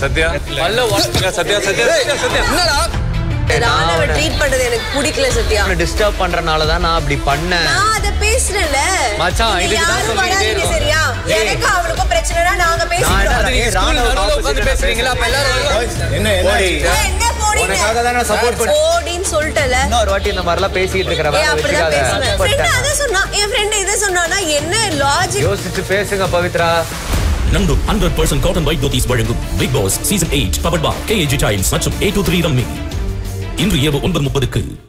சத்யா பல்ல உடச்சுங்க சத்யா சத்யா சத்யா சத்யா என்னடா ராணவ ட்ரீட் பண்றது எனக்கு பிடிக்கல சத்யா டிஸ்டர்ப் பண்றனால தான் நான் அப்படி பண்ணேன் நான் அத பேசுறேன்ல மச்சான், நீங்க இதுக்கு தான் யாரும் சொல்லிட்டே வராதீங்க இருக்கோம். சரியா ஏய். எனக்கு அவனுக்கும் பிரச்சனைனா நாங்க நான் பேசிக்கிறோம் என்ன- நீங்க ஏய், ஸ்கூல் ராணுவ நடுவுல opposite உட்கார்ந்து நான் பேசுறீங்களா அப்ப எல்லாரும் வருவாங்க. என்ன என்ன போடி. ஏய், என்ன போடின்னு உனக்காக தான் நான் சப்போர்ட் பண்ணேன் போடின்னு சொல்லிட்டல இன்னொரு வாட்டி இந்த மாதிரிலாம் பேசிட்டு இருக்கிற ஏய் வேலை அப்படிதான் பேசுவேன் வச்சுக்காத ஃப்ரெண்ட் அத சொன்னா என் ஃப்ரெண்ட் இத சொன்னானா என்ன லாஜிக் யோசிச்சு பேசுங்க பவித்ரா நண்டு hundred percent cotton white dhotis வழங்கும் Bigg Boss season eight power பா கேஏஜி டைம்ஸ் மற்றும் ஏ டூ த்ரீ ரம்மி இன்று இரவு ஒன்பது முப்பதுக்கு